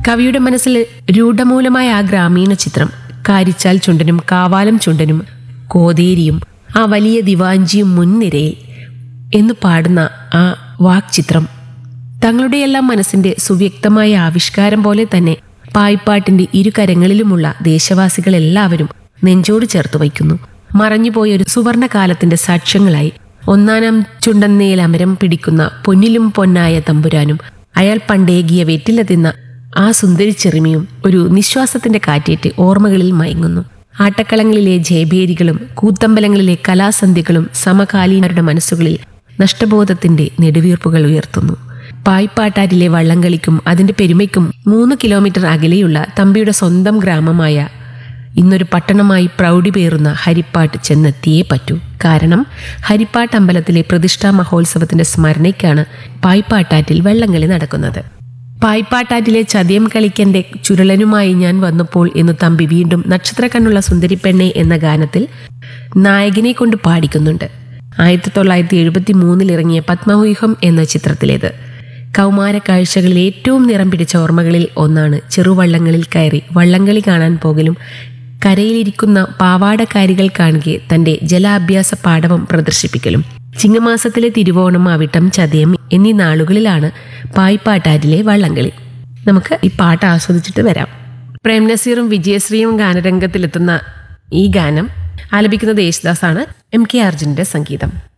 കവിയുടെ മനസ്സിൽ രൂഢമൂലമായ ആ ഗ്രാമീണ ചിത്രം കാരിച്ചാൽ ചുണ്ടനും കാവാലം ചുണ്ടനും കോതേരിയും ആ വലിയ ദിവാഞ്ചിയും മുൻനിരയിൽ എന്ന് പാടുന്ന ആ വാക്ചിത്രം തങ്ങളുടെയെല്ലാം മനസ്സിന്റെ സുവ്യക്തമായ ആവിഷ്കാരം പോലെ തന്നെ പായ്പാട്ടിന്റെ ഇരുകരങ്ങളിലുമുള്ള ദേശവാസികളെല്ലാവരും നെഞ്ചോട് ചേർത്ത് വയ്ക്കുന്നു മറഞ്ഞുപോയ ഒരു സുവർണകാലത്തിന്റെ സാക്ഷ്യങ്ങളായി ഒന്നാനാം ചുണ്ടന്നേൽ അമരം പിടിക്കുന്ന പൊന്നിലും പൊന്നായ തമ്പുരാനും അയാൾ പണ്ടേകിയ വെറ്റില തിന്ന ആ സുന്ദരി ചെറുമിയും ഒരു നിശ്വാസത്തിന്റെ കാറ്റേറ്റ് ഓർമ്മകളിൽ മയങ്ങുന്നു ആട്ടക്കളങ്ങളിലെ ജയഭേരികളും കൂത്തമ്പലങ്ങളിലെ കലാസന്ധ്യകളും സമകാലീനരുടെ മനസ്സുകളിൽ നഷ്ടബോധത്തിന്റെ നെടുവീർപ്പുകൾ ഉയർത്തുന്നു പായ്പാട്ടാരിലെ വള്ളംകളിക്കും അതിന്റെ പെരുമയ്ക്കും മൂന്ന് കിലോമീറ്റർ അകലെയുള്ള തമ്പിയുടെ സ്വന്തം ഗ്രാമമായ ഇന്നൊരു പട്ടണമായി പ്രൗഢി പേറുന്ന ഹരിപ്പാട്ട് ചെന്നെത്തിയേ പറ്റൂ കാരണം ഹരിപ്പാട്ട് അമ്പലത്തിലെ പ്രതിഷ്ഠാ മഹോത്സവത്തിന്റെ സ്മരണയ്ക്കാണ് പായ്പാട്ടാറ്റിൽ വള്ളംകളി നടക്കുന്നത് പായ്പാട്ടാറ്റിലെ ചതയം കളിക്കന്റെ ചുരുളനുമായി ഞാൻ വന്നപ്പോൾ എന്ന് തമ്പി വീണ്ടും നക്ഷത്രക്കണ്ണുള്ള സുന്ദരിപ്പെണ്ണെ എന്ന ഗാനത്തിൽ നായകനെ കൊണ്ട് പാടിക്കുന്നുണ്ട് ആയിരത്തി തൊള്ളായിരത്തി എഴുപത്തി മൂന്നിൽ ഇറങ്ങിയ പത്മവ്യൂഹം എന്ന ചിത്രത്തിലേത് കൗമാര കാഴ്ചകളിൽ ഏറ്റവും നിറം പിടിച്ച ഓർമ്മകളിൽ ഒന്നാണ് ചെറുവള്ളങ്ങളിൽ കയറി വള്ളംകളി കാണാൻ പോകലും കരയിലിരിക്കുന്ന പാവാടക്കാരികൾ കാണുകെ തന്റെ ജലാഭ്യാസ പാടവം പ്രദർശിപ്പിക്കലും ചിങ്ങമാസത്തിലെ തിരുവോണം അവിട്ടം ചതയം എന്നീ നാളുകളിലാണ് പായ്പാട്ടാരിലെ വള്ളംകളി നമുക്ക് ഈ പാട്ട് ആസ്വദിച്ചിട്ട് വരാം പ്രേം നസീറും വിജയശ്രീയും ഗാനരംഗത്തിലെത്തുന്ന ഈ ഗാനം ആലപിക്കുന്നത് യേശുദാസാണ് എം കെ അർജുനന്റെ സംഗീതം